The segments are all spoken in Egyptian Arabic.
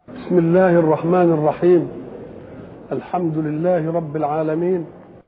بسم الله الرحمن الرحيم الحمد لله رب العالمين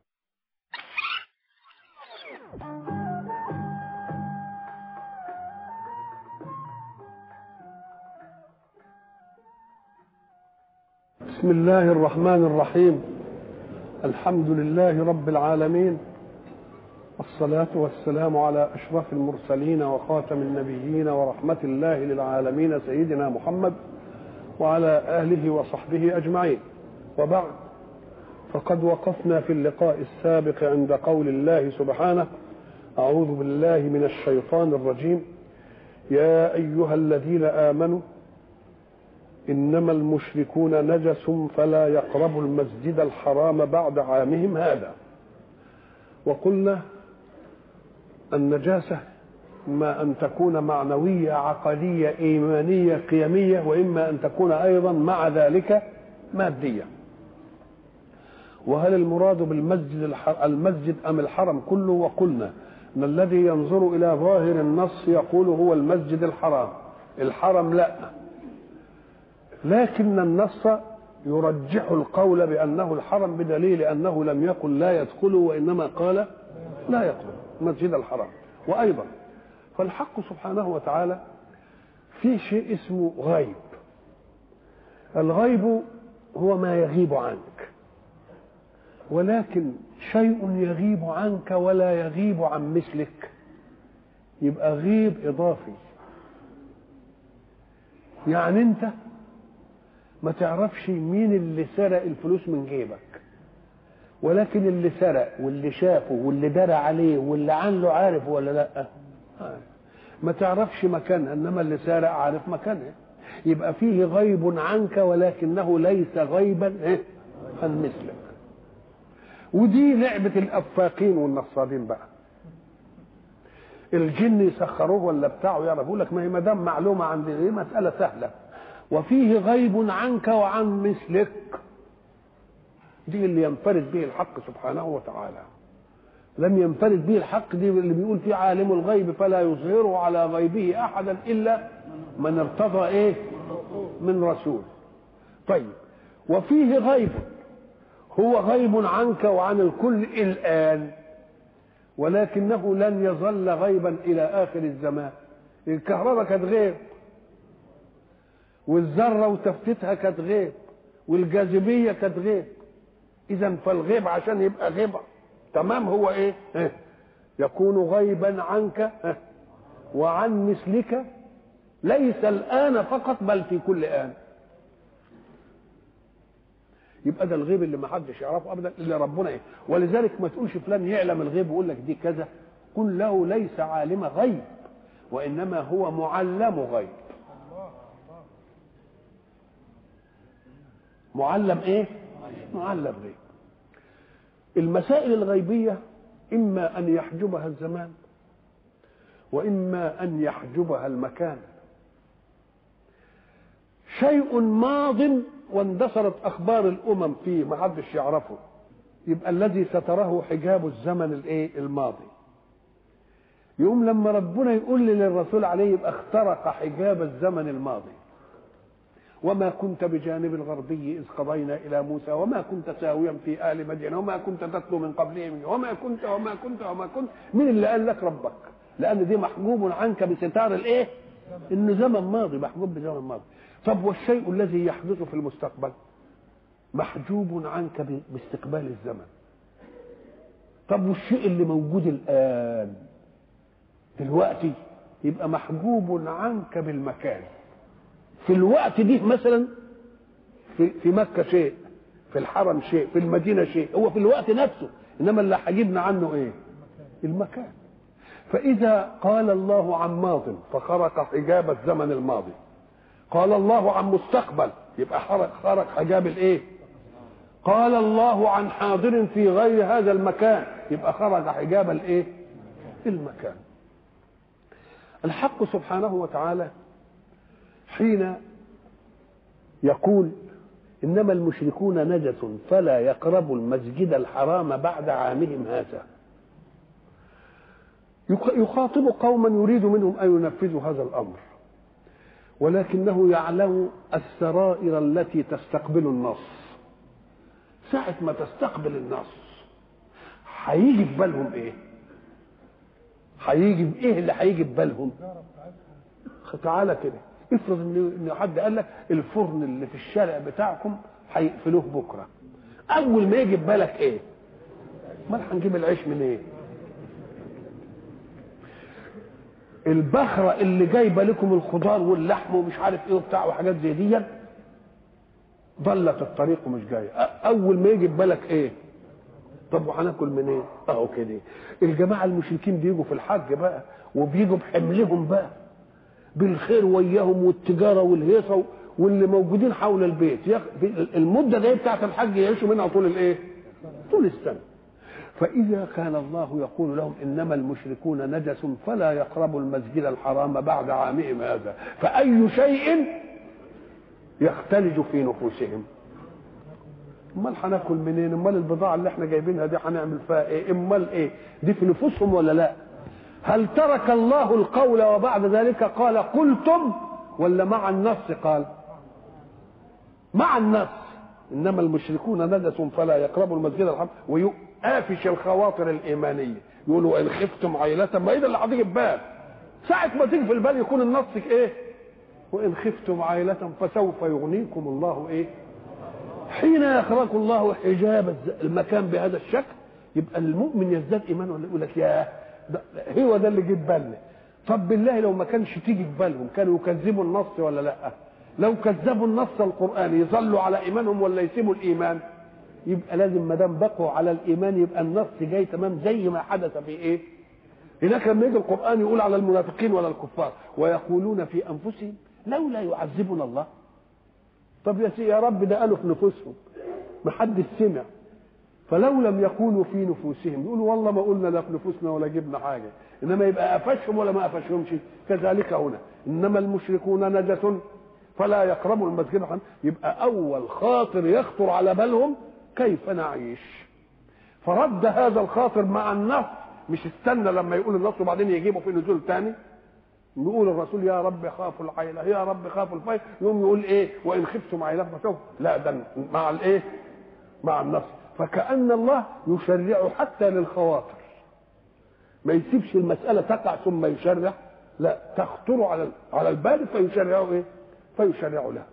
بسم الله الرحمن الرحيم الحمد لله رب العالمين والصلاة والسلام على أشرف المرسلين وخاتم النبيين ورحمة الله للعالمين سيدنا محمد وعلى آله وصحبه أجمعين وبعد فقد وقفنا في اللقاء السابق عند قول الله سبحانه أعوذ بالله من الشيطان الرجيم يا أيها الذين آمنوا إنما المشركون نجس فلا يقربوا المسجد الحرام بعد عامهم هذا وقلنا النجاسة إما أن تكون معنوية عقدية إيمانية قيمية وإما أن تكون أيضا مع ذلك مادية وهل المراد بالمسجد المسجد أم الحرم كله وقلنا أن الذي ينظر إلى ظاهر النص يقول هو المسجد الحرام الحرم لا لكن النص يرجح القول بأنه الحرم بدليل أنه لم يقل لا يدخله وإنما قال لا يدخل المسجد الحرام وأيضا فالحق سبحانه وتعالى في شيء اسمه غيب الغيب هو ما يغيب عنك ولكن شيء يغيب عنك ولا يغيب عن مثلك يبقى غيب اضافي يعني انت ما تعرفش مين اللي سرق الفلوس من جيبك ولكن اللي سرق واللي شافه واللي درى عليه واللي عنه عارف ولا لا ما تعرفش مكانها انما اللي سارق عارف مكانها يبقى فيه غيب عنك ولكنه ليس غيبا عن مثلك ودي لعبة الأفاقين والنصابين بقى الجن يسخروه ولا بتاعه يعرفوا لك ما هي ما دام معلومة عندي دي مسألة سهلة وفيه غيب عنك وعن مثلك دي اللي ينفرد به الحق سبحانه وتعالى لم ينفرد به الحق دي اللي بيقول فيه عالم الغيب فلا يظهره على غيبه احدا الا من ارتضى ايه من رسول طيب وفيه غيب هو غيب عنك وعن الكل الان ولكنه لن يظل غيبا الى اخر الزمان الكهرباء كانت غيب والذره وتفتيتها كانت غيب والجاذبيه كانت غيب اذا فالغيب عشان يبقى غيب تمام هو ايه اه يكون غيبا عنك اه وعن مثلك ليس الان فقط بل في كل ان يبقى ده الغيب اللي ما حدش يعرفه ابدا الا ربنا ايه ولذلك ما تقولش فلان يعلم الغيب ويقول لك دي كذا قل له ليس عالم غيب وانما هو معلم غيب معلم ايه معلم غيب المسائل الغيبية إما أن يحجبها الزمان وإما أن يحجبها المكان شيء ماض واندثرت أخبار الأمم فيه ما حدش يعرفه يبقى الذي ستره حجاب الزمن الايه الماضي يقوم لما ربنا يقول للرسول عليه يبقى اخترق حجاب الزمن الماضي وما كنت بجانب الغربي إذ قضينا إلى موسى وما كنت ساويا في أهل مدين وما كنت تتلو من قبله من وما كنت وما كنت وما كنت مين اللي قال لك ربك لأن دي محجوب عنك بستار الإيه إنه زمن ماضي محجوب بزمن ماضي طب والشيء الذي يحدث في المستقبل محجوب عنك باستقبال الزمن طب والشيء اللي موجود الآن دلوقتي يبقى محجوب عنك بالمكان في الوقت دي مثلا في في مكه شيء في الحرم شيء في المدينه شيء هو في الوقت نفسه انما اللي حجبنا عنه ايه المكان فاذا قال الله عن ماض فخرق حجاب الزمن الماضي قال الله عن مستقبل يبقى خرق خرق حجاب الايه قال الله عن حاضر في غير هذا المكان يبقى خرج حجاب الايه المكان الحق سبحانه وتعالى حين يقول انما المشركون نجس فلا يقربوا المسجد الحرام بعد عامهم هذا يخاطب قوما يريد منهم ان ينفذوا هذا الامر ولكنه يعلم السرائر التي تستقبل النص ساعة ما تستقبل النص هيجي في بالهم ايه؟ هيجي ايه اللي هيجي في بالهم؟ تعالى كده افرض ان ان حد قال لك الفرن اللي في الشارع بتاعكم هيقفلوه بكره اول ما يجي في بالك ايه؟ امال هنجيب العيش منين؟ إيه؟ البخرة اللي جايبة لكم الخضار واللحم ومش عارف ايه وبتاع وحاجات زي دي ضلت الطريق ومش جاية أول ما يجي في بالك ايه؟ طب وهناكل منين؟ إيه؟ اهو كده الجماعة المشركين بيجوا في الحج بقى وبيجوا بحملهم بقى بالخير وياهم والتجارة والهيصة واللي موجودين حول البيت المدة دي بتاعت الحج يعيشوا منها طول الايه؟ طول السنة فإذا كان الله يقول لهم إنما المشركون نجس فلا يقربوا المسجد الحرام بعد عامهم هذا فأي شيء يختلج في نفوسهم امال هناكل منين امال البضاعه اللي احنا جايبينها دي هنعمل فيها ايه امال ايه دي في نفوسهم ولا لا هل ترك الله القول وبعد ذلك قال قلتم ولا مع النص قال مع النص انما المشركون نجس فلا يقربوا المسجد الحرام ويقافش الخواطر الايمانيه يقولوا ان خفتم عيلة ما ايه ده اللي هتيجي في بال ساعة ما تيجي في البال يكون النص ايه وان خفتم عيلة فسوف يغنيكم الله ايه حين يخرج الله حجاب المكان بهذا الشكل يبقى المؤمن يزداد ايمان ولا يقول لك يا ده هو ده اللي جه بالنا طب بالله لو ما كانش تيجي في بالهم كانوا يكذبوا النص ولا لا لو كذبوا النص القراني يظلوا على ايمانهم ولا يسيبوا الايمان يبقى لازم ما دام بقوا على الايمان يبقى النص جاي تمام زي ما حدث في ايه هناك لما يجي القران يقول على المنافقين ولا الكفار ويقولون في انفسهم لولا يعذبنا الله طب يا سي يا رب ده قالوا في نفوسهم ما حدش سمع فلو لم يكونوا في نفوسهم يقولوا والله ما قلنا لا في نفوسنا ولا جبنا حاجه انما يبقى قفشهم ولا ما قفشهمش كذلك هنا انما المشركون نجس فلا يقربوا المسجد الحرام يبقى اول خاطر يخطر على بالهم كيف نعيش فرد هذا الخاطر مع النص مش استنى لما يقول النص وبعدين يجيبه في نزول تاني يقول الرسول يا رب خافوا العيلة يا رب خافوا الفيل يقوم يقول ايه وان خفتم عيلة فسوف لا ده مع الايه مع النص فكأن الله يشرع حتى للخواطر ما يسيبش المسألة تقع ثم يشرع لا تخطر على على البال فيشرع ايه فيشرع لها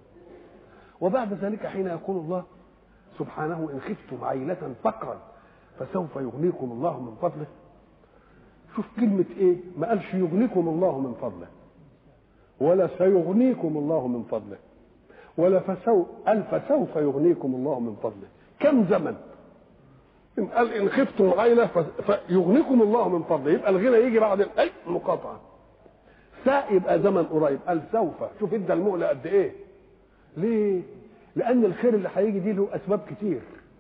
وبعد ذلك حين يقول الله سبحانه ان خفتم عيلة فقرا فسوف يغنيكم الله من فضله شوف كلمة ايه ما قالش يغنيكم الله من فضله ولا سيغنيكم الله من فضله ولا فسو قال فسوف يغنيكم الله من فضله كم زمن إن قال إن خفتم العيلة فيغنيكم الله من فضله يبقى الغنى يجي بعد الأي مقاطعة ساء يبقى زمن قريب قال سوف شوف ادى المؤلة قد ايه ليه لأن الخير اللي هيجي دي له أسباب كتير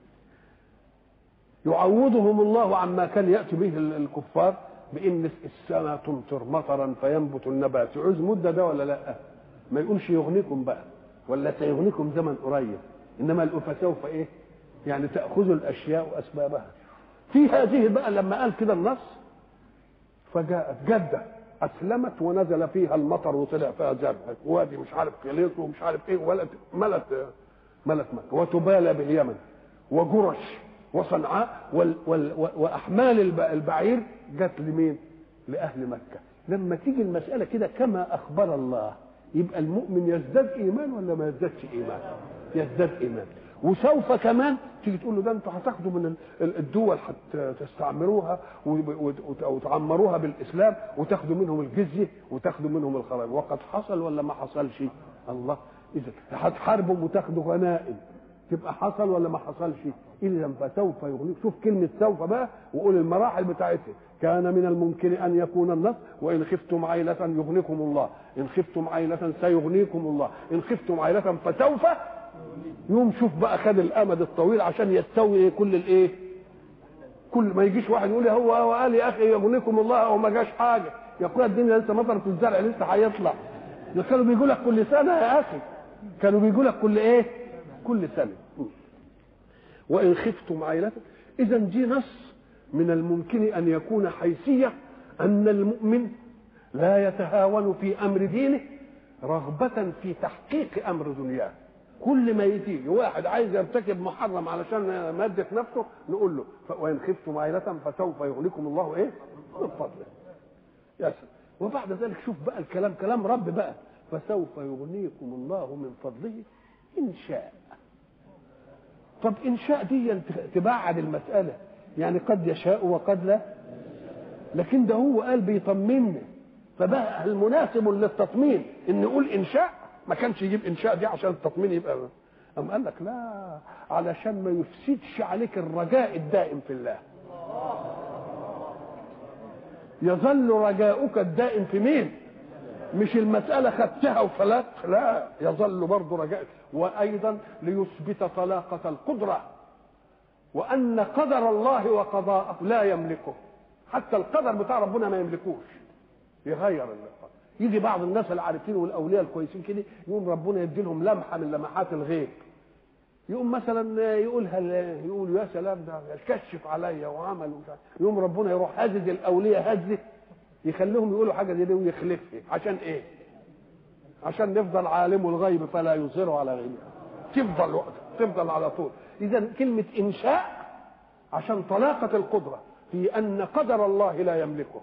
يعوضهم الله عما كان يأتي به الكفار بان السماء تمطر مطرا فينبت النبات يعوز مده ده ولا لا ما يقولش يغنيكم بقى ولا سيغنيكم زمن قريب انما فسوف ايه يعني تاخذوا الاشياء واسبابها في هذه بقى لما قال كده النص فجاءت جده اسلمت ونزل فيها المطر وطلع فيها زرع وادي مش عارف خليط ومش عارف ايه ولت ملت ملت مكه وتبالى باليمن وجرش وصنعاء وال وال واحمال البعير جت لمين؟ لاهل مكه لما تيجي المساله كده كما اخبر الله يبقى المؤمن يزداد ايمان ولا ما يزدادش ايمان؟ يزداد ايمان وسوف كمان تيجي تقول له ده انتوا هتاخدوا من الدول تستعمروها وتعمروها بالاسلام وتاخدوا منهم الجزيه وتاخدوا منهم الخراج وقد حصل ولا ما حصلش؟ الله اذا هتحاربوا وتاخدوا غنائم تبقى حصل ولا ما حصلش اذا فسوف يغنيك شوف كلمه سوف بقى وقول المراحل بتاعتها كان من الممكن ان يكون النص وان خفتم عيلة يغنيكم الله ان خفتم عيلة سيغنيكم الله ان خفتم عيلة فسوف يوم شوف بقى خد الامد الطويل عشان يستوي كل الايه كل ما يجيش واحد يقول هو هو قال يا اخي يغنيكم الله او ما جاش حاجه يقول الدنيا لسه مطر في الزرع لسه هيطلع كانوا بيقول لك كل سنه يا اخي كانوا بيقول لك كل ايه كل سنه وإن خفتم عيلة إذا دي نص من الممكن أن يكون حيثية أن المؤمن لا يتهاون في أمر دينه رغبة في تحقيق أمر دنياه كل ما يجي واحد عايز يرتكب محرم علشان مادة نفسه نقول له وإن خفتم عائلة فسوف يغنيكم الله إيه؟ من فضله يا سلام وبعد ذلك شوف بقى الكلام كلام رب بقى فسوف يغنيكم الله من فضله إن شاء طب إن شاء دي تبعد المسألة يعني قد يشاء وقد لا لكن ده هو قال بيطمني فبقى المناسب للتطمين ان نقول انشاء ما كانش يجيب انشاء دي عشان التطمين يبقى أم قال لك لا علشان ما يفسدش عليك الرجاء الدائم في الله يظل رجاؤك الدائم في مين مش المسألة خدتها وفلت لا يظل برضه رجاء وأيضا ليثبت طلاقة القدرة وأن قدر الله وقضاءه لا يملكه حتى القدر بتاع ربنا ما يملكوش يغير القدر يجي بعض الناس العارفين والاولياء الكويسين كده يقوم ربنا يدي لهم لمحه من لمحات الغيب يقوم مثلا يقولها يقول يا سلام ده كشف عليا وعمل ومش يقوم ربنا يروح هزج الاولياء هزه يخليهم يقولوا حاجه زي دي ويخلفها عشان ايه؟ عشان نفضل عالم الغيب فلا يظهر على غيره تفضل وقت تفضل على طول اذا كلمه انشاء عشان طلاقه القدره في ان قدر الله لا يملكه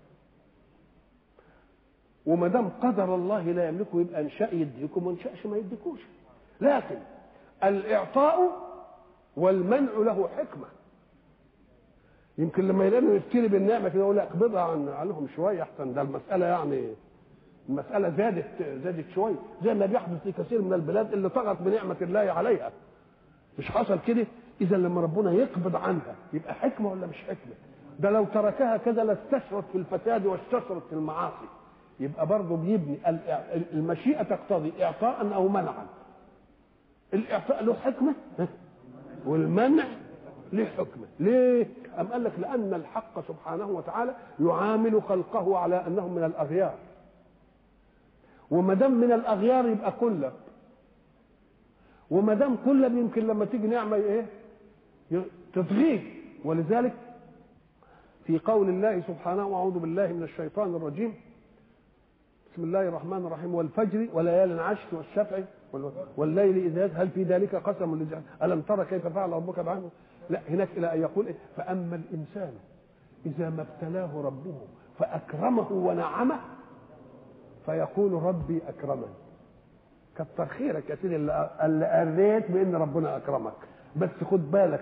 وما دام قدر الله لا يملكه يبقى انشاء يديكم وانشاش ما يديكوش لكن الاعطاء والمنع له حكمه يمكن لما يلاقوا يفتري بالنعمه كده يقول لك اقبضها عن عنهم شويه احسن ده المساله يعني المساله زادت زادت شويه زي ما بيحدث في كثير من البلاد اللي طغت بنعمه الله عليها مش حصل كده اذا لما ربنا يقبض عنها يبقى حكمه ولا مش حكمه ده لو تركها كده لاستشرت في الفساد واستشرت في المعاصي يبقى برضه بيبني المشيئه تقتضي اعطاء او منعا الاعطاء له حكمه والمنع له حكمه ليه ام قال لك لان الحق سبحانه وتعالى يعامل خلقه على انهم من الاغيار وما دام من الاغيار يبقى كلب وما دام كلب يمكن لما تيجي نعمه ايه تطغيه ولذلك في قول الله سبحانه واعوذ بالله من الشيطان الرجيم بسم الله الرحمن الرحيم والفجر وليال عشر والشفع والليل اذا يسهى هل في ذلك قسم للجهل الم ترى كيف فعل ربك بعده لا هناك الى ان يقول إيه؟ فاما الانسان اذا ما ابتلاه ربه فاكرمه ونعمه فيقول ربي اكرمن كتر خيرك يا سيدي اللي قريت بان ربنا اكرمك بس خد بالك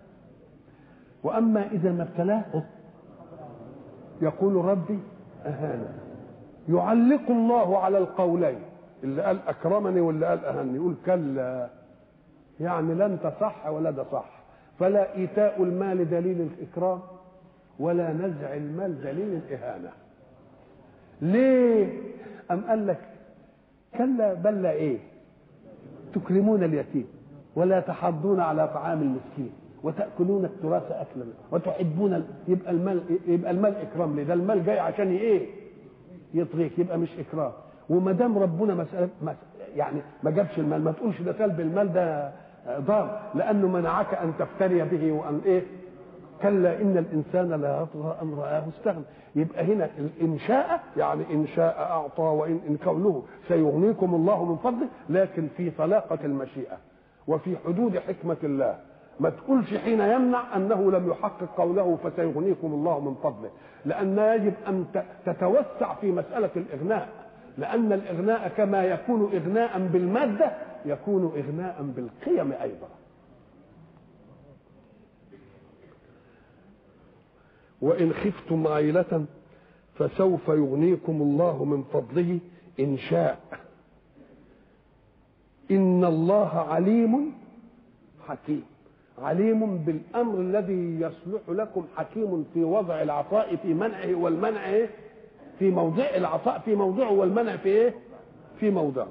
واما اذا ما ابتلاه يقول ربي اهانه يعلق الله على القولين اللي قال اكرمني واللي قال اهني يقول كلا يعني لا انت صح ولا ده صح فلا ايتاء المال دليل الاكرام ولا نزع المال دليل الاهانه ليه ام قال لك كلا بل لا ايه تكرمون اليتيم ولا تحضون على طعام المسكين وتاكلون التراث اكلا وتحبون يبقى المال يبقى المال اكرام ليه ده المال جاي عشان ايه يطغيك يبقى مش اكرام وما دام ربنا مساله يعني ما جابش المال ما تقولش ده سلب المال ده ضار لانه منعك ان تفتري به وان ايه كلا ان الانسان لا يطغى ان راه استغنى يبقى هنا الانشاء يعني ان شاء اعطى وان إن كونه سيغنيكم الله من فضله لكن في طلاقه المشيئه وفي حدود حكمه الله ما تقولش حين يمنع انه لم يحقق قوله فسيغنيكم الله من فضله لان يجب ان تتوسع في مساله الاغناء لان الاغناء كما يكون اغناء بالماده يكون اغناء بالقيم ايضا وان خفتم عيله فسوف يغنيكم الله من فضله ان شاء ان الله عليم حكيم عليم بالامر الذي يصلح لكم حكيم في وضع العطاء في منعه والمنع إيه؟ في موضع العطاء في موضعه والمنع في ايه في موضعه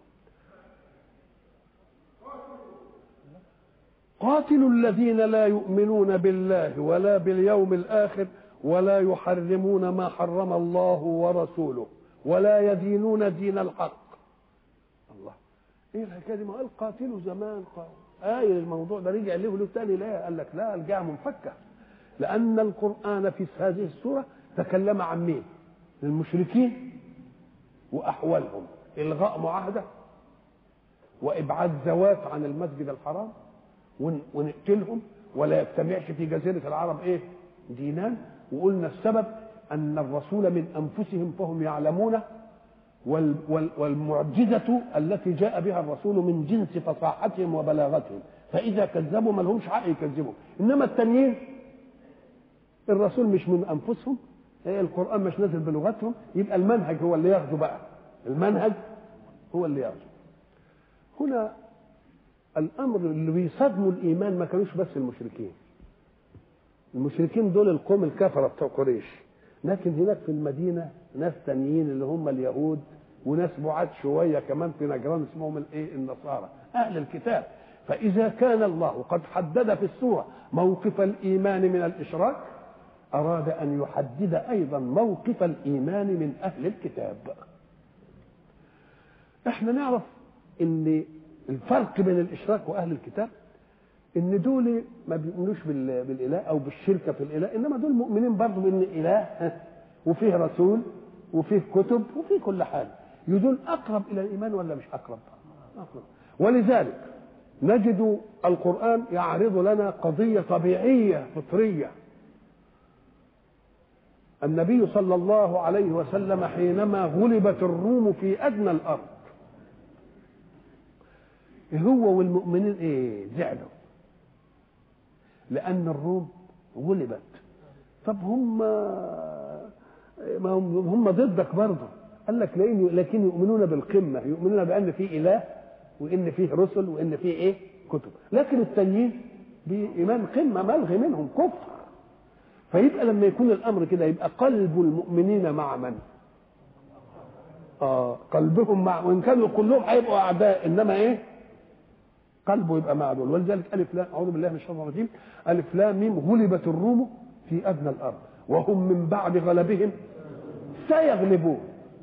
قاتلوا الذين لا يؤمنون بالله ولا باليوم الاخر ولا يحرمون ما حرم الله ورسوله ولا يدينون دين الحق الله ايه الحكايه دي ما قال قاتلوا زمان قال آية الموضوع ده رجع له له تاني لا قال لك لا الجاء منفكة لأن القرآن في هذه السورة تكلم عن مين؟ المشركين وأحوالهم الغاء معاهده وابعاد ذوات عن المسجد الحرام ونقتلهم ولا يجتمعش في جزيره العرب ايه دينان وقلنا السبب ان الرسول من انفسهم فهم يعلمون والمعجزة التي جاء بها الرسول من جنس فصاحتهم وبلاغتهم فإذا كذبوا ما لهمش حق يكذبوا إنما التانيين الرسول مش من أنفسهم القرآن مش نازل بلغتهم يبقى المنهج هو اللي ياخده بقى المنهج هو اللي ياخده هنا الأمر اللي بيصدموا الإيمان ما كانوش بس المشركين المشركين دول القوم الكفرة بتوع قريش لكن هناك في المدينة ناس تانيين اللي هم اليهود وناس بعاد شوية كمان في نجران اسمهم الايه النصارى أهل الكتاب فإذا كان الله قد حدد في السورة موقف الإيمان من الإشراك أراد أن يحدد أيضا موقف الإيمان من أهل الكتاب احنا نعرف ان الفرق بين الاشراك واهل الكتاب ان دول ما بيؤمنوش بالاله او بالشركه في الاله انما دول مؤمنين برضه بان اله وفيه رسول وفيه كتب وفيه كل حاجه يدول اقرب الى الايمان ولا مش اقرب؟ اقرب ولذلك نجد القران يعرض لنا قضيه طبيعيه فطريه النبي صلى الله عليه وسلم حينما غلبت الروم في ادنى الارض هو والمؤمنين ايه زعلوا لان الروم غلبت طب هم ما هم هم ضدك برضه قال لك لان لكن يؤمنون بالقمه يؤمنون بان في اله وان فيه رسل وان فيه ايه كتب لكن التانيين بايمان قمه ملغي منهم كفر فيبقى لما يكون الامر كده يبقى قلب المؤمنين مع من اه قلبهم مع وان كانوا كلهم هيبقوا اعداء انما ايه قلبه يبقى مع دول ولذلك الف لام اعوذ بالله من الشيطان الرجيم الف لام ميم غلبت الروم في ادنى الارض وهم من بعد غلبهم سيغلبون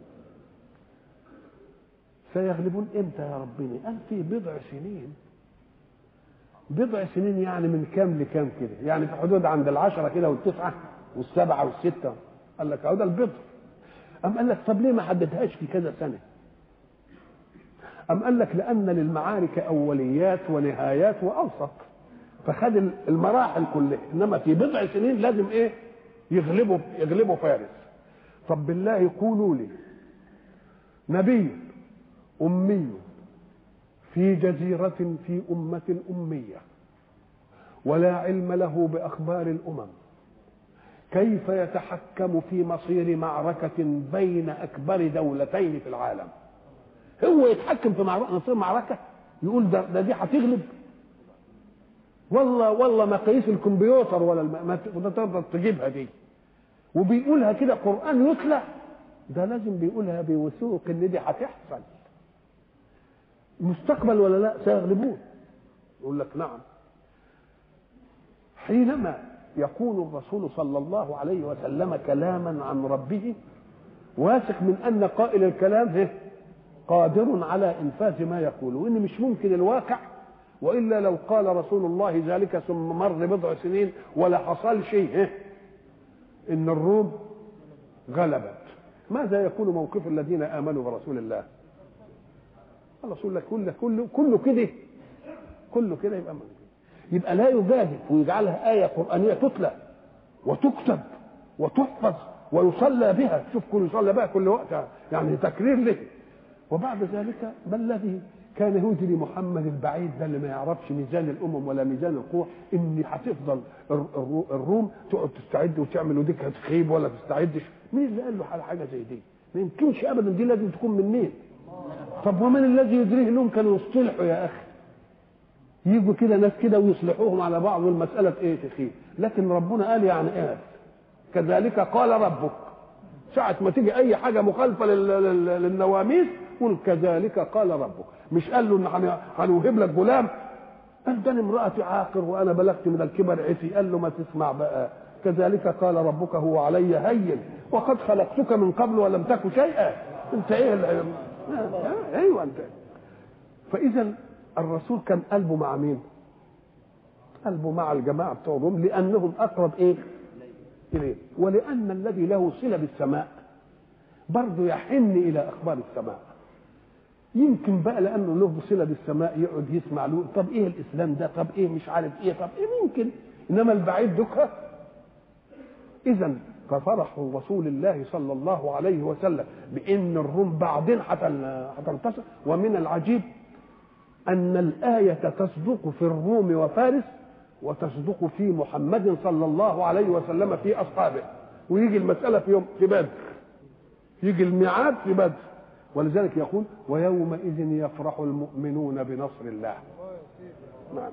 سيغلبون امتى يا ربنا قال في بضع سنين بضع سنين يعني من كام لكام كده يعني في حدود عند العشرة كده والتسعة والسبعة والستة قال لك اهو ده البضع أم قال لك طب ليه ما حددهاش في كذا سنة أم قال لك لأن للمعارك أوليات ونهايات وأوسط فخد المراحل كلها إنما في بضع سنين لازم إيه يغلبوا يغلبوا فارس طب بالله قولوا لي نبي أمي في جزيرة في أمة أمية ولا علم له بأخبار الأمم كيف يتحكم في مصير معركة بين أكبر دولتين في العالم هو يتحكم في مصير معركة يقول ده, ده دي هتغلب والله والله مقاييس الكمبيوتر ولا ما تقدر تجيبها دي وبيقولها كده قرآن يتلى ده لازم بيقولها بوثوق ان دي هتحصل مستقبل ولا لا سيغلبون يقول لك نعم حينما يقول الرسول صلى الله عليه وسلم كلاما عن ربه واثق من ان قائل الكلام قادر على انفاذ ما يقول وان مش ممكن الواقع والا لو قال رسول الله ذلك ثم مر بضع سنين ولا حصل شيء ان الروم غلبت ماذا يكون موقف الذين امنوا برسول الله الرسول لك كله كله كله كده كله كده يبقى يبقى لا يجاهد ويجعلها آية قرآنية تتلى وتكتب وتحفظ ويصلى بها شوف كل يصلى بها كل وقت يعني تكرير له وبعد ذلك ما الذي كان يهدي لمحمد البعيد ده اللي ما يعرفش ميزان الامم ولا ميزان القوى ان هتفضل الروم تقعد تستعد وتعمل وديك هتخيب ولا تستعدش مين اللي قال له على حاجه زي دي؟ ما يمكنش ابدا دي لازم تكون من مين؟ طب ومن الذي يدريه انهم كانوا يصطلحوا يا اخي يجوا كده ناس كده ويصلحوهم على بعض والمساله ايه تخيب لكن ربنا قال يعني ايه كذلك قال ربك ساعة ما تيجي أي حاجة مخالفة للنواميس قل كذلك قال ربك مش قال له إن هنوهب لك غلام قال ده امرأتي عاقر وأنا بلغت من الكبر عتي قال له ما تسمع بقى كذلك قال ربك هو علي هين وقد خلقتك من قبل ولم تك شيئا انت ايه ايوه انت فاذا الرسول كان قلبه مع مين قلبه مع الجماعه بتوع الروم لانهم اقرب ايه اليه ولان الذي له صله بالسماء برضه يحن الى اخبار السماء يمكن بقى لانه له صله بالسماء يقعد يسمع له طب ايه الاسلام ده طب ايه مش عارف ايه طب ايه ممكن انما البعيد دكها اذا ففرح رسول الله صلى الله عليه وسلم بان الروم بعدين هتنتصر ومن العجيب ان الايه تصدق في الروم وفارس وتصدق في محمد صلى الله عليه وسلم في اصحابه ويجي المساله في يوم في بدر يجي الميعاد في بدر ولذلك يقول ويومئذ يفرح المؤمنون بنصر الله نعم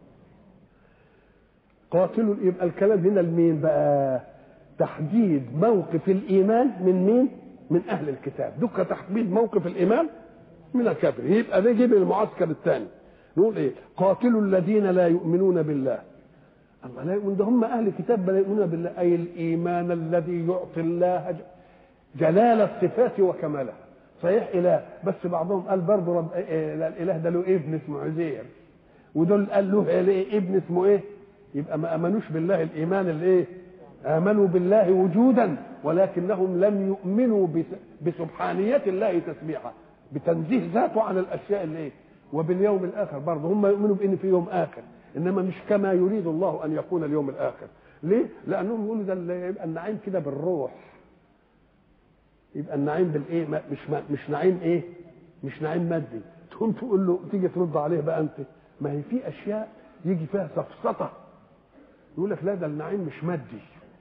قاتلوا يبقى الكلام هنا لمين بقى تحديد موقف الايمان من مين من اهل الكتاب دك تحديد موقف الايمان من الكافر يبقى ده يجيب المعسكر الثاني نقول ايه قاتلوا الذين لا يؤمنون بالله الله لا يؤمن ده هم اهل الكتاب لا يؤمنون بالله اي الايمان الذي يعطي الله جلال الصفات وكمالها صحيح اله بس بعضهم قال برضه رب إيه الاله ده له ابن اسمه عزير ودول قال له إيه ابن اسمه ايه يبقى ما امنوش بالله الايمان الايه امنوا بالله وجودا ولكنهم لم يؤمنوا بسبحانيه الله تسبيحا بتنزيه ذاته عن الاشياء اللي ايه وباليوم الاخر برضه هم يؤمنوا بان في يوم اخر انما مش كما يريد الله ان يكون اليوم الاخر ليه لانهم يقولوا ده يبقى النعيم كده بالروح يبقى النعيم بالايه مش مش نعيم ايه مش نعيم مادي تقوم تقول له تيجي ترد عليه بقى انت ما هي في اشياء يجي فيها سفسطه يقول لك لا ده النعيم مش مادي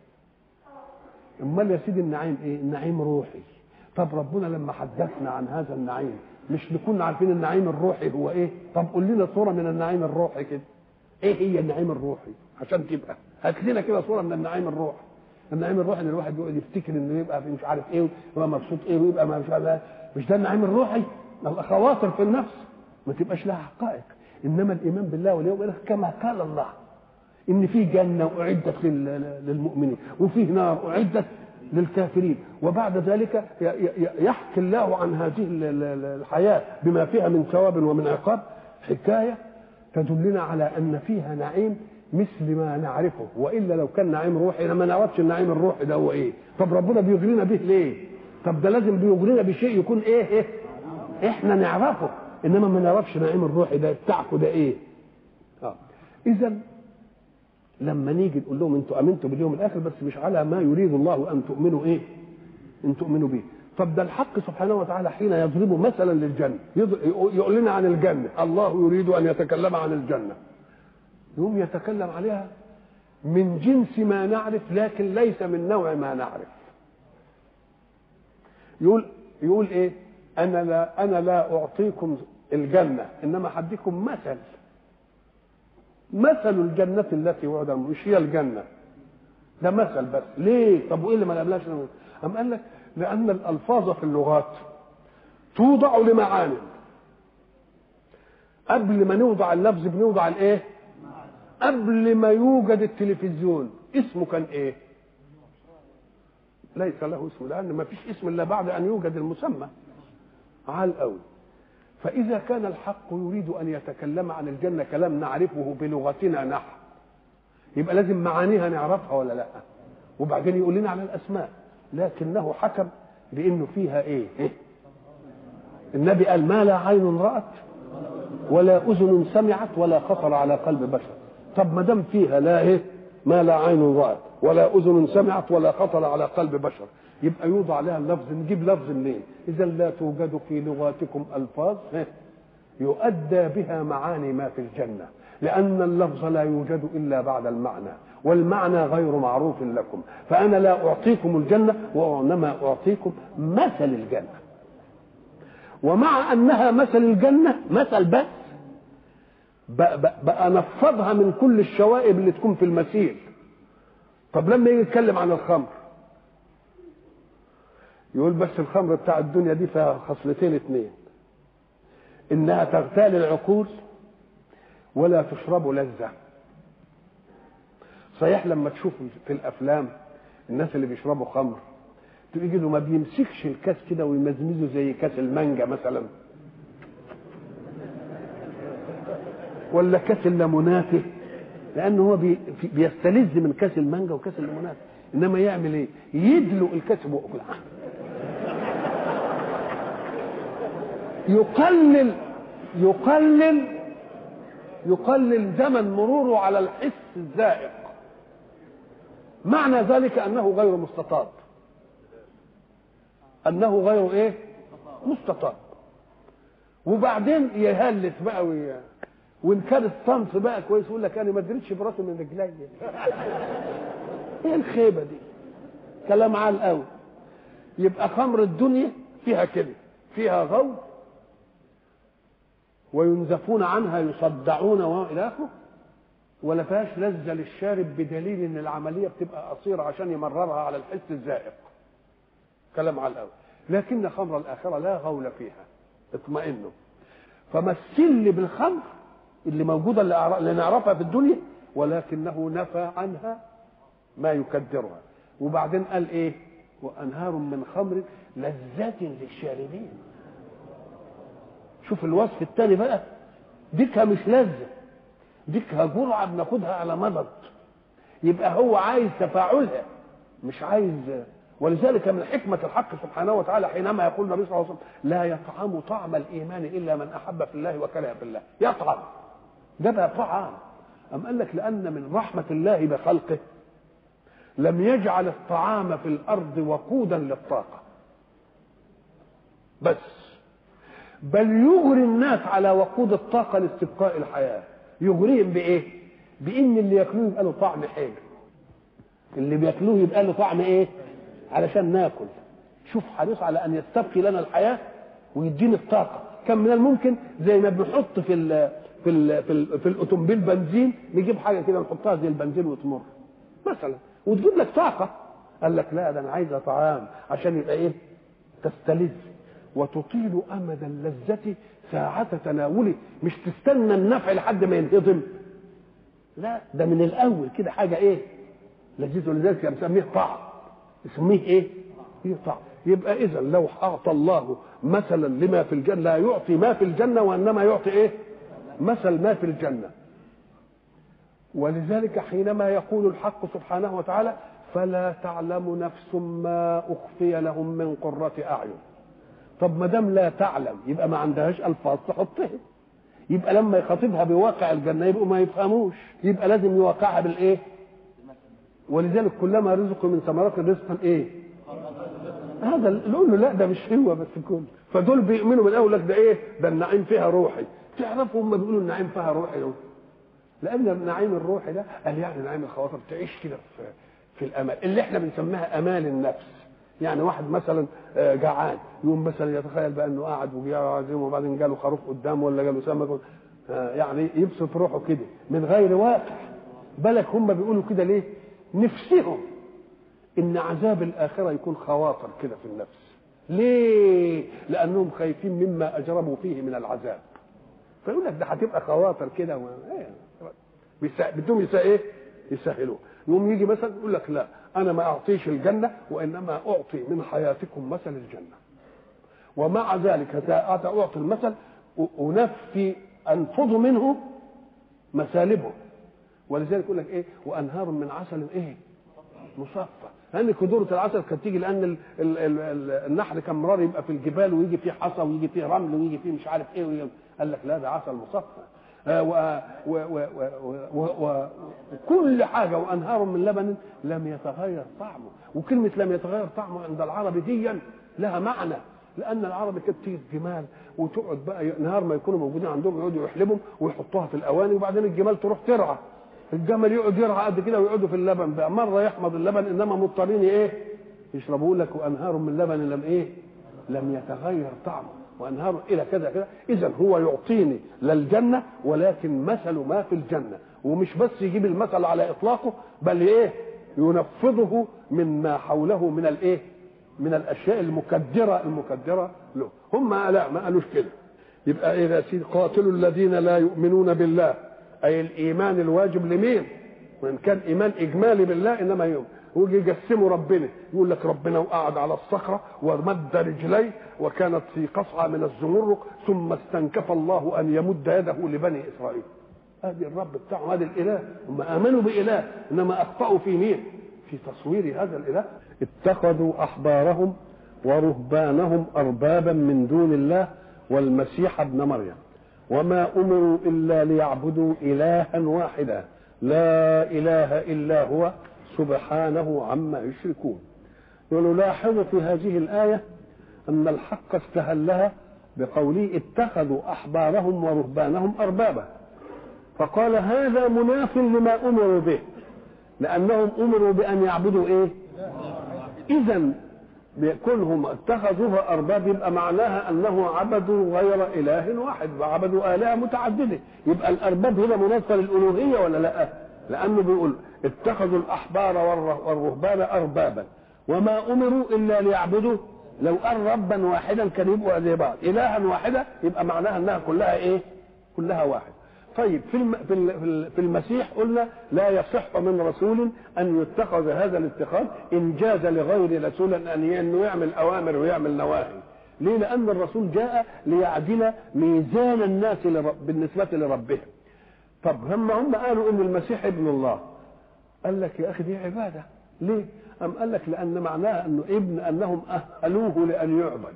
امال يا سيدي النعيم ايه النعيم روحي طب ربنا لما حدثنا عن هذا النعيم مش نكون عارفين النعيم الروحي هو ايه طب قول لنا صوره من النعيم الروحي كده ايه هي النعيم الروحي عشان تبقى هات لنا كده صوره من النعيم الروحي النعيم الروحي ان الواحد يقعد يفتكر انه يبقى مش عارف ايه ويبقى مبسوط ايه ويبقى مش عارف مش ده النعيم الروحي خواطر في النفس ما تبقاش لها حقائق انما الايمان بالله واليوم الاخر كما قال الله ان في جنه اعدت للمؤمنين وفي نار اعدت للكافرين وبعد ذلك يحكي الله عن هذه الحياه بما فيها من ثواب ومن عقاب حكايه تدلنا على ان فيها نعيم مثل ما نعرفه والا لو كان نعيم روحي ما نعرفش النعيم الروحي ده هو ايه طب ربنا بيغرينا به ليه طب ده لازم بيغرينا بشيء يكون ايه ايه احنا نعرفه انما ما نعرفش نعيم الروحي ده بتاعكم ده ايه اه اذا لما نيجي نقول لهم انتوا امنتوا باليوم الاخر بس مش على ما يريد الله ان تؤمنوا ايه ان تؤمنوا به طب ده الحق سبحانه وتعالى حين يضرب مثلا للجنه يقول لنا عن الجنه الله يريد ان يتكلم عن الجنه يقوم يتكلم عليها من جنس ما نعرف لكن ليس من نوع ما نعرف يقول يقول ايه انا لا انا لا اعطيكم الجنه انما هديكم مثل مثل الجنة التي وعد مش هي الجنة ده مثل بس ليه طب وايه اللي ما نقبلهاش أم قال لك لأن الألفاظ في اللغات توضع لمعاني قبل ما نوضع اللفظ بنوضع الايه قبل ما يوجد التلفزيون اسمه كان ايه ليس له اسم لان ما فيش اسم الا بعد ان يوجد المسمى عال قوي فاذا كان الحق يريد ان يتكلم عن الجنه كلام نعرفه بلغتنا نحن يبقى لازم معانيها نعرفها ولا لا وبعدين يقول لنا على الاسماء لكنه حكم بانه فيها ايه, إيه؟ النبي قال ما لا عين رات ولا اذن سمعت ولا خطر على قلب بشر طب ما دام فيها لا ايه ما لا عين رات ولا اذن سمعت ولا خطر على قلب بشر يبقى يوضع لها اللفظ نجيب لفظ منين اذا لا توجد في لغاتكم الفاظ يؤدى بها معاني ما في الجنه لان اللفظ لا يوجد الا بعد المعنى والمعنى غير معروف لكم فانا لا اعطيكم الجنه وانما اعطيكم مثل الجنه ومع انها مثل الجنه مثل بس بقى نفضها من كل الشوائب اللي تكون في المسير طب لما يجي يتكلم عن الخمر يقول بس الخمر بتاع الدنيا دي فيها خصلتين اتنين انها تغتال العقول ولا تشرب لذة صحيح لما تشوف في الافلام الناس اللي بيشربوا خمر تيجي له ما بيمسكش الكاس كده ويمزمزه زي كاس المانجا مثلا ولا كاس الليموناتي لانه هو بي بيستلذ من كاس المانجا وكاس الليموناتي انما يعمل ايه يدلق الكاس بقه يقلل يقلل يقلل زمن مروره على الحس الزائق معنى ذلك انه غير مستطاب انه غير ايه مستطاب وبعدين يهلس بقى وي... وان كان الصنف بقى كويس يقول لك انا ما ادريتش براسي من رجلي ايه الخيبه دي كلام عال قوي يبقى خمر الدنيا فيها كده فيها غول وينزفون عنها يصدعون والى اخره ولا فيهاش لذه للشارب بدليل ان العمليه بتبقى قصيره عشان يمررها على الحس الزائق كلام على الاول لكن خمر الاخره لا غول فيها اطمئنوا فمثل لي بالخمر اللي موجوده اللي, اللي نعرفها في الدنيا ولكنه نفى عنها ما يكدرها وبعدين قال ايه وانهار من خمر لذة للشاربين شوف الوصف الثاني بقى ديكها مش لذة ديكها جرعة بناخدها على مضض يبقى هو عايز تفاعلها مش عايز ولذلك من حكمة الحق سبحانه وتعالى حينما يقول النبي صلى الله عليه وسلم لا يطعم طعم الإيمان إلا من أحب في الله وكره في الله يطعم ده بقى طعام أم قال لك لأن من رحمة الله بخلقه لم يجعل الطعام في الأرض وقودا للطاقة بس بل يغري الناس على وقود الطاقة لاستبقاء الحياة يغريهم بإيه؟ بإن اللي ياكلوه يبقى له طعم حلو اللي بياكلوه يبقى له طعم إيه؟ علشان ناكل شوف حريص على أن يستبقي لنا الحياة ويديني الطاقة كان من الممكن زي ما بنحط في ال في ال في, ال في الاوتومبيل بنزين نجيب حاجه كده نحطها زي البنزين وتمر مثلا وتجيب لك طاقه قال لك لا ده انا عايزه طعام عشان يبقى ايه تستلذ وتطيل امد اللذه ساعة تناوله مش تستنى النفع لحد ما ينهضم لا ده من الاول كده حاجه ايه لذيذ ولذلك بنسميه طعم اسميه ايه؟ ايه طعم يبقى اذا لو اعطى الله مثلا لما في الجنه لا يعطي ما في الجنه وانما يعطي ايه؟ مثل ما في الجنه ولذلك حينما يقول الحق سبحانه وتعالى فلا تعلم نفس ما اخفي لهم من قره اعين طب ما دام لا تعلم يبقى ما عندهاش الفاظ تحطها يبقى لما يخاطبها بواقع الجنه يبقوا ما يفهموش يبقى لازم يوقعها بالايه ولذلك كلما رزقوا من ثمرات رزقا ايه هذا نقول له لا ده مش هو بس كل فدول بيؤمنوا من الاول لك ده ايه ده النعيم فيها روحي تعرفوا هم بيقولوا النعيم فيها روحي لو. لان النعيم الروحي ده قال يعني نعيم الخواطر تعيش كده في في الامال اللي احنا بنسميها امال النفس يعني واحد مثلا جعان يقوم مثلا يتخيل بقى انه قاعد وبيعزم وبعدين جاله خروف قدامه ولا جاله سمك يعني يبسط روحه كده من غير واقع بالك هم بيقولوا كده ليه؟ نفسهم ان عذاب الاخره يكون خواطر كده في النفس ليه لانهم خايفين مما اجرموا فيه من العذاب فيقول لك ده هتبقى خواطر كده و... بدهم يسا ايه يسهلوه يقوم يجي مثلا يقول لك لا انا ما اعطيش الجنه وانما اعطي من حياتكم مثل الجنه ومع ذلك اعطي المثل انفي انفض منه مسالبه ولذلك يقول لك ايه وانهار من عسل ايه مصفى لان كدورة العسل كانت تيجي لان ال ال ال ال النحل كان مرار يبقى في الجبال ويجي فيه حصى ويجي فيه رمل ويجي فيه مش عارف ايه ويجي قال لك لا ده عسل مصفى آه و و و و و وكل حاجة وأنهار من لبن لم يتغير طعمه وكلمة لم يتغير طعمه عند العرب ديا لها معنى لأن العرب كانت تيجي الجمال وتقعد بقى نهار ما يكونوا موجودين عندهم يقعدوا يحلبهم ويحطوها في الأواني وبعدين الجمال تروح ترعى الجمل يقعد يرعى قد كده ويقعدوا في اللبن بقى مره يحمض اللبن انما مضطرين ايه يشربوا لك وانهار من لبن لم ايه لم يتغير طعمه وانهار الى كذا كذا اذا هو يعطيني للجنه ولكن مثل ما في الجنه ومش بس يجيب المثل على اطلاقه بل ايه ينفذه مما حوله من الايه من الاشياء المكدره المكدره له هم لا ما قالوش كده يبقى ايه يا سيدي قاتلوا الذين لا يؤمنون بالله اي الايمان الواجب لمين وان كان ايمان اجمالي بالله انما يوم ويجي يقسموا ربنا يقول لك ربنا وقعد على الصخره ومد رجليه وكانت في قصعه من الزمرق ثم استنكف الله ان يمد يده لبني اسرائيل ادي الرب بتاعهم هذا الاله هم امنوا باله انما اخطاوا في مين في تصوير هذا الاله اتخذوا احبارهم ورهبانهم اربابا من دون الله والمسيح ابن مريم وما امروا الا ليعبدوا الها واحدا لا اله الا هو سبحانه عما يشركون ونلاحظ في هذه الايه ان الحق استهلها بقوله اتخذوا احبارهم ورهبانهم اربابا فقال هذا مناف لما امروا به لانهم امروا بان يعبدوا ايه اذا كونهم اتخذوها ارباب يبقى معناها انه عبدوا غير اله واحد وعبدوا الهه متعدده يبقى الارباب هنا مناسبه للالوهيه ولا لا لانه بيقول اتخذوا الاحبار والرهبان اربابا وما امروا الا ليعبدوا لو قال ربا واحدا كان يبقوا زي بعض الها واحده يبقى معناها انها كلها ايه كلها واحد طيب في الم... في ال- في المسيح قلنا لا يصح من رسول ان يتخذ هذا الاتخاذ ان جاز لغير رسول ان انه يعمل اوامر ويعمل نواهي ليه لان الرسول جاء ليعدل ميزان الناس لرب... بالنسبه لربهم طب هم هم قالوا ان المسيح ابن الله قال لك يا اخي دي عباده ليه ام قال لك لان معناها انه ابن انهم اهلوه لان يعبد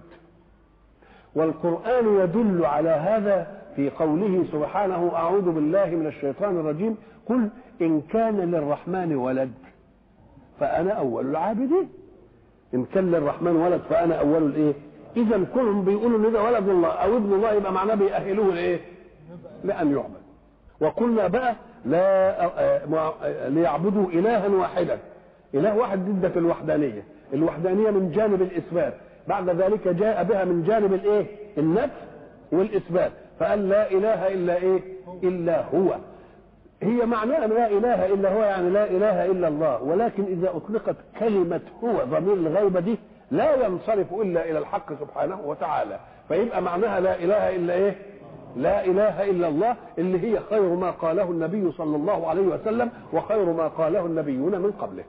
والقرآن يدل على هذا في قوله سبحانه أعوذ بالله من الشيطان الرجيم قل إن كان للرحمن ولد فأنا أول العابدين إن كان للرحمن ولد فأنا أول الإيه إذا كلهم بيقولوا إن ده ولد الله أو ابن الله يبقى معناه بيأهلوه لإيه لأن يعبد وقلنا بقى لا آه، مع- آه، ليعبدوا إلها واحدا إله واحد ضد في الوحدانية الوحدانية من جانب الإثبات بعد ذلك جاء بها من جانب الإيه النفي والإثبات فقال لا إله إلا إيه إلا هو هي معناها لا إله إلا هو يعني لا إله إلا الله ولكن إذا أطلقت كلمة هو ضمير الغيبة دي لا ينصرف إلا إلى الحق سبحانه وتعالى فيبقى معناها لا إله إلا إيه لا إله إلا الله اللي هي خير ما قاله النبي صلى الله عليه وسلم وخير ما قاله النبيون من قبله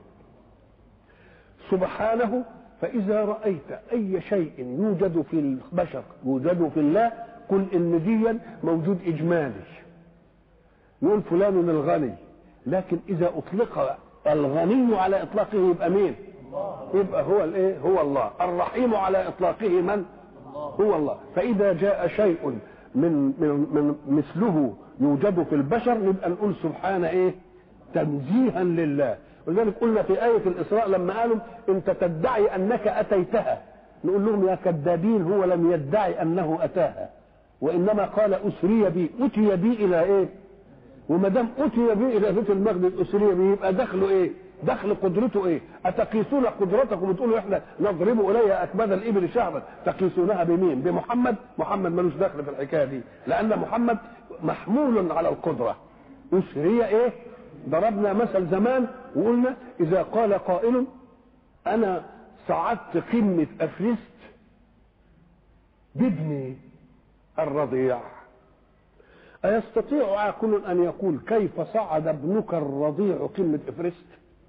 سبحانه فإذا رأيت أي شيء يوجد في البشر يوجد في الله قل إن ديا موجود إجمالي يقول فلان الغني لكن إذا أطلق الغني على إطلاقه يبقى مين؟ يبقى هو الايه؟ هو الله، الرحيم على إطلاقه من؟ هو الله، فإذا جاء شيء من من من مثله يوجد في البشر نبقى نقول سبحان ايه؟ تنزيها لله، ولذلك قلنا في آية الإسراء لما قالوا أنت تدعي أنك أتيتها نقول لهم يا كذابين هو لم يدعي أنه أتاها وإنما قال أسري بي أتي بي إلى إيه؟ وما دام أتي بي إلى بيت المقدس أسري بي يبقى دخله إيه؟ دخل قدرته ايه؟ اتقيسون قدرتكم وتقولوا احنا نضرب الي اكباد الابل شهرا تقيسونها بمين؟ بمحمد؟ محمد ملوش دخل في الحكايه دي لان محمد محمول على القدره اسري ايه؟ ضربنا مثل زمان وقلنا اذا قال قائل انا صعدت قمه افرست بابني الرضيع أيستطيع عاقل أن يقول كيف صعد ابنك الرضيع قمة إفرست؟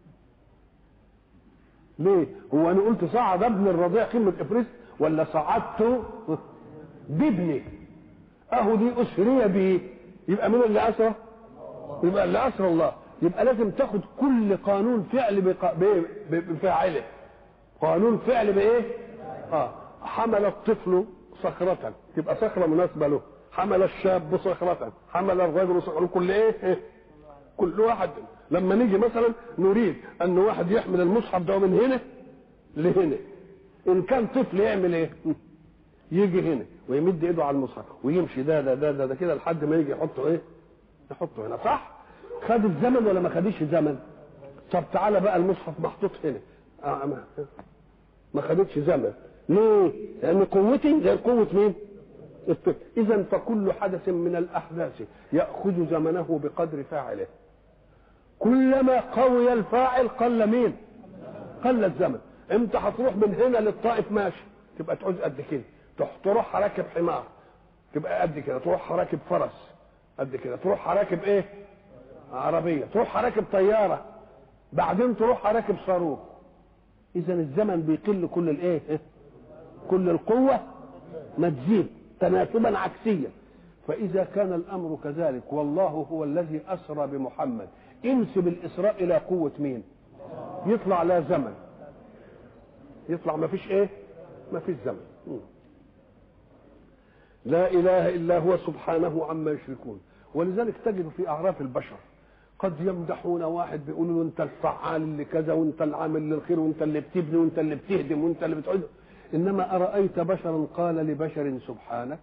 ليه؟ هو أنا قلت صعد ابن الرضيع قمة إفرست ولا صعدت بابني؟ أهو دي أسري به يبقى مين اللي أسرى؟ يبقى اللي أسرى الله يبقى لازم تاخد كل قانون فعل بق... ب... بفاعله قانون فعل بايه؟ اه حمل الطفل صخرة تبقى صخرة مناسبة له حمل الشاب صخرة حمل الرجل صخرة كل ايه كل واحد لما نيجي مثلا نريد ان واحد يحمل المصحف ده من هنا لهنا ان كان طفل يعمل ايه يجي هنا ويمد ايده على المصحف ويمشي ده ده ده ده, ده كده لحد ما يجي يحطه ايه يحطه هنا صح خد الزمن ولا ما خدش الزمن طب تعالى بقى المصحف محطوط هنا آه ما, ما خدتش زمن ليه لان قوتي غير قوه مين الطفل اذا فكل حدث من الاحداث ياخذ زمنه بقدر فاعله كلما قوي الفاعل قل مين قل الزمن انت هتروح من هنا للطائف ماشي تبقى تعوز قد كده تروح راكب حمار تبقى قد كده تروح راكب فرس قد كده تروح راكب ايه عربيه تروح راكب طياره بعدين تروح راكب صاروخ اذا الزمن بيقل كل الايه كل القوه ما تزيد تناسبا عكسيا فإذا كان الأمر كذلك والله هو الذي أسرى بمحمد انسب الإسراء إلى قوة مين يطلع لا زمن يطلع ما فيش إيه ما فيش زمن لا اله الا هو سبحانه عما يشركون ولذلك تجد في اعراف البشر قد يمدحون واحد بيقولوا له انت الفعال اللي كذا وانت العامل للخير وانت اللي بتبني وانت اللي بتهدم وانت اللي بتعد انما ارايت بشرا قال لبشر سبحانك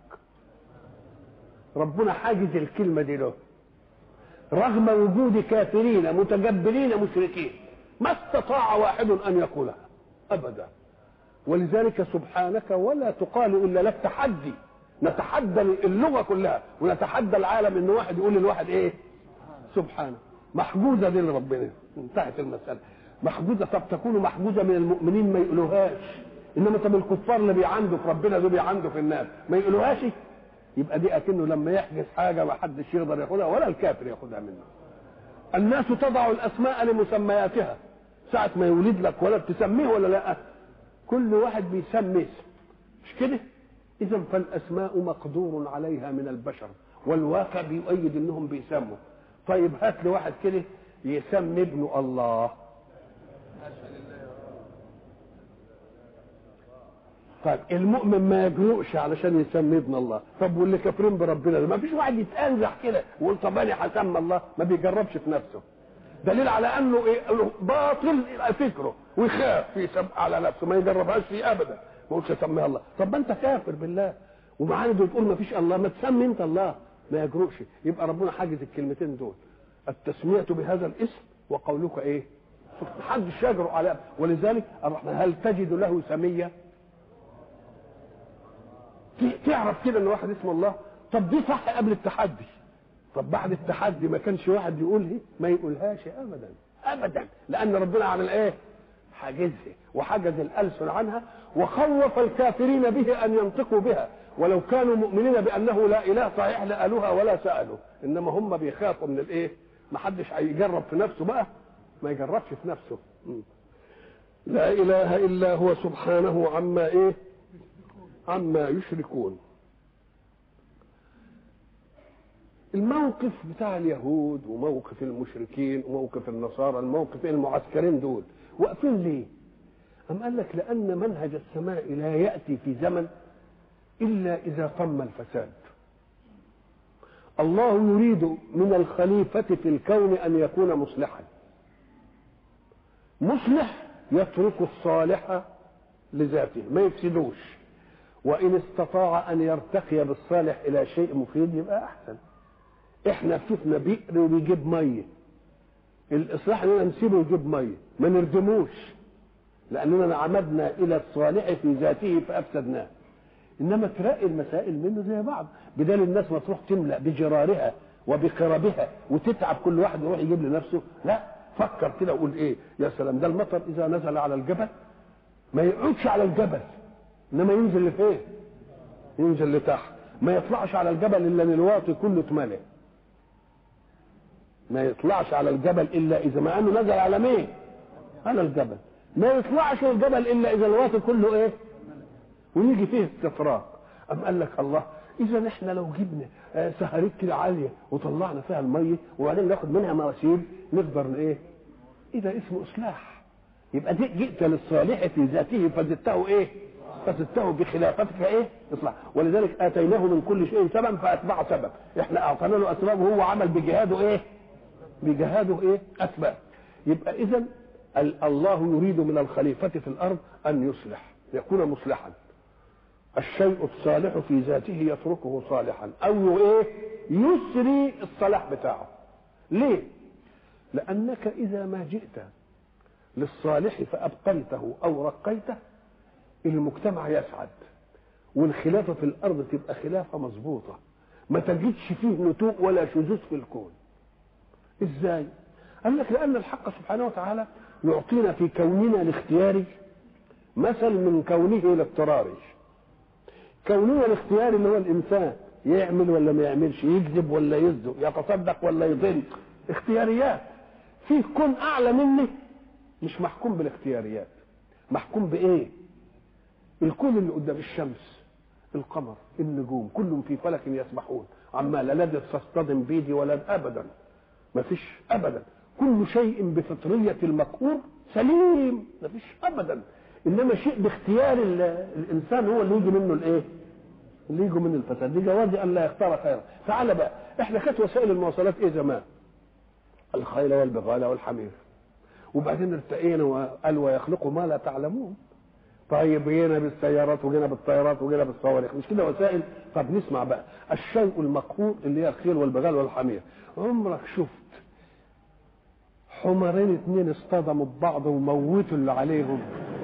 ربنا حاجز الكلمه دي له رغم وجود كافرين متجبرين مشركين ما استطاع واحد ان يقولها ابدا ولذلك سبحانك ولا تقال الا لك تحدي نتحدى اللغه كلها ونتحدى العالم ان واحد يقول للواحد ايه سبحانه محجوزه دي لربنا انتهت المساله محجوزه طب تكون محجوزه من المؤمنين ما يقولوهاش انما طب الكفار اللي بيعندوا في ربنا دول بيعندوا في الناس ما يقولوهاش يبقى دي اكنه لما يحجز حاجه ما حدش يقدر ياخدها ولا الكافر ياخدها منه الناس تضع الاسماء لمسمياتها ساعة ما يولد لك ولد تسميه ولا لا كل واحد بيسمي اسم مش كده اذا فالاسماء مقدور عليها من البشر والواقع بيؤيد انهم بيسموا طيب هات لي واحد كده يسمي ابنه الله طيب المؤمن ما يجرؤش علشان يسمي ابن الله طب واللي كافرين بربنا ده ما فيش واحد يتأنزح كده ويقول طب انا هسمى الله ما بيجربش في نفسه دليل على انه إيه باطل فكره ويخاف يسمى على نفسه ما يجربهاش فيه ابدا ما يقولش اسميها الله طب ما انت كافر بالله ومعانا تقول ما فيش الله ما تسمي انت الله ما يجرؤش يبقى ربنا حاجز الكلمتين دول التسمية بهذا الاسم وقولك ايه محدش يجرؤ على ولذلك الرحمن هل تجد له سمية تعرف كده ان واحد اسمه الله طب دي صح قبل التحدي طب بعد التحدي ما كانش واحد يقول ايه ما يقولهاش ابدا ابدا لان ربنا عمل ايه حاجزها وحجز الالسن عنها وخوف الكافرين به ان ينطقوا بها ولو كانوا مؤمنين بانه لا اله صحيح لقالوها ولا سالوا انما هم بيخافوا من الايه ما حدش هيجرب في نفسه بقى ما يجربش في نفسه لا اله الا هو سبحانه عما ايه عما يشركون الموقف بتاع اليهود وموقف المشركين وموقف النصارى الموقف المعسكرين دول واقفين ليه أم قال لك لأن منهج السماء لا يأتي في زمن إلا إذا تم الفساد الله يريد من الخليفة في الكون أن يكون مصلحا مصلح يترك الصالح لذاته ما يفسدوش وإن استطاع أن يرتقي بالصالح إلى شيء مفيد يبقى أحسن إحنا شفنا بئر وبيجيب مية الإصلاح إننا نسيبه يجيب مية ما نردموش لأننا عمدنا إلى الصالح في ذاته فأفسدناه إنما تلاقي المسائل منه زي بعض بدل الناس ما تروح تملأ بجرارها وبقربها وتتعب كل واحد يروح يجيب لنفسه لا فكر كده وقول ايه يا سلام ده المطر اذا نزل على الجبل ما يقعدش على الجبل انما ينزل لفين ينزل لتحت ما يطلعش على الجبل الا ان الواطي كله اتملى ما يطلعش على الجبل الا اذا ما انه نزل على مين على الجبل ما يطلعش الجبل الا اذا الواطي كله ايه ويجي فيه استفراغ أم قال لك الله اذا احنا لو جبنا سهريت كده عاليه وطلعنا فيها الميه وبعدين ناخد منها مواسير نقدر ايه اذا اسمه اصلاح يبقى دي جئت للصالح في ذاته فزدته ايه فزدته بخلافتك ايه اصلاح ولذلك اتيناه من كل شيء سبب فاتبع سبب احنا اعطينا له اسباب وهو عمل بجهاده ايه بجهاده ايه اسباب يبقى اذا الله يريد من الخليفه في الارض ان يصلح يكون مصلحا الشيء الصالح في ذاته يتركه صالحا او ايه يسري الصلاح بتاعه ليه لانك اذا ما جئت للصالح فابقيته او رقيته المجتمع يسعد والخلافه في الارض تبقى خلافه مظبوطه ما تجدش فيه نتوء ولا شذوذ في الكون ازاي قال لك لان الحق سبحانه وتعالى يعطينا في كوننا الاختياري مثل من كونه الاضطراري كوننا الاختياري اللي هو الانسان يعمل ولا ما يعملش يكذب ولا يصدق يتصدق ولا يضل اختياريات فيه كون اعلى مني مش محكوم بالاختياريات محكوم بايه الكون اللي قدام الشمس القمر النجوم كلهم في فلك يسبحون عمال لا لدى تصطدم بيدي ولا ابدا ما فيش ابدا كل شيء بفطرية المقهور سليم ما فيش ابدا انما شيء باختيار الانسان هو اللي يجي منه الايه اللي يجوا من الفساد دي جواز ان لا يختار خيرا تعال بقى احنا كانت وسائل المواصلات ايه زمان الخيل والبغال والحمير وبعدين ارتقينا وقال ويخلقوا ما لا تعلمون طيب جينا بالسيارات وجينا بالطيارات وجينا بالصواريخ مش كده وسائل طب نسمع بقى الشيء المقهور اللي هي الخيل والبغال والحمير عمرك شفت حمرين اتنين اصطدموا ببعض وموتوا اللي عليهم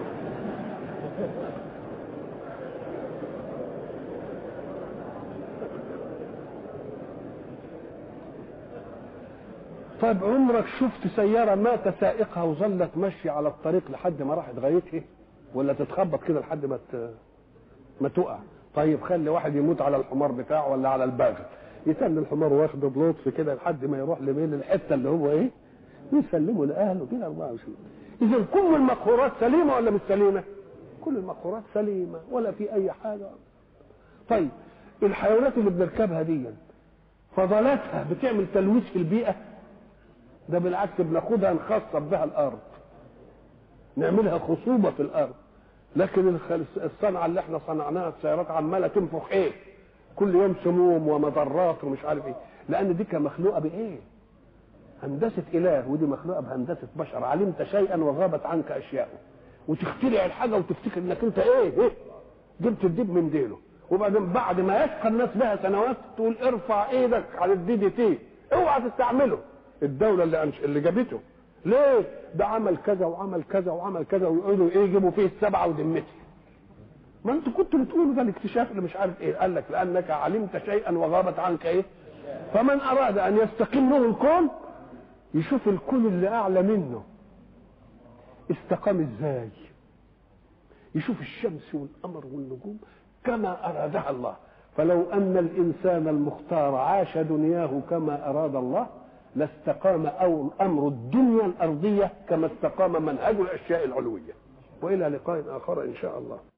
طيب عمرك شفت سيارة مات سائقها وظلت ماشية على الطريق لحد ما راحت غايتها ولا تتخبط كده لحد ما ت... ما تقع طيب خلي واحد يموت على الحمار بتاعه ولا على الباغل يتم الحمار واخده بلطف كده لحد ما يروح لمين الحته اللي هو ايه يسلمه لاهله كده 24 اذا كل المقهورات سليمه ولا مش سليمه كل المقهورات سليمه ولا في اي حاجه طيب الحيوانات اللي بنركبها دي فضلاتها بتعمل تلويث في البيئه ده بالعكس بناخدها نخصب بها الارض نعملها خصوبه في الارض لكن الصنعه اللي احنا صنعناها السيارات عماله تنفخ ايه كل يوم سموم ومضرات ومش عارف ايه لان دي كان مخلوقه بايه هندسه اله ودي مخلوقه بهندسه بشر علمت شيئا وغابت عنك اشياء وتخترع الحاجه وتفتكر انك انت ايه ايه جبت الدب من ديله وبعدين بعد ما يشقى الناس بها سنوات تقول ارفع ايدك على الدي دي تي اوعى تستعمله الدوله اللي أنش... اللي جابته ليه ده عمل كذا وعمل كذا وعمل كذا ويقولوا ايه يجيبوا فيه السبعه ودمتي ما انتوا كنتوا بتقولوا ده الاكتشاف اللي مش عارف ايه قال لك لانك علمت شيئا وغابت عنك ايه فمن اراد ان يستقيم له الكون يشوف الكون اللي اعلى منه استقام ازاي يشوف الشمس والقمر والنجوم كما ارادها الله فلو ان الانسان المختار عاش دنياه كما اراد الله لاستقام أو امر الدنيا الارضيه كما استقام منهج الاشياء العلويه والى لقاء اخر ان شاء الله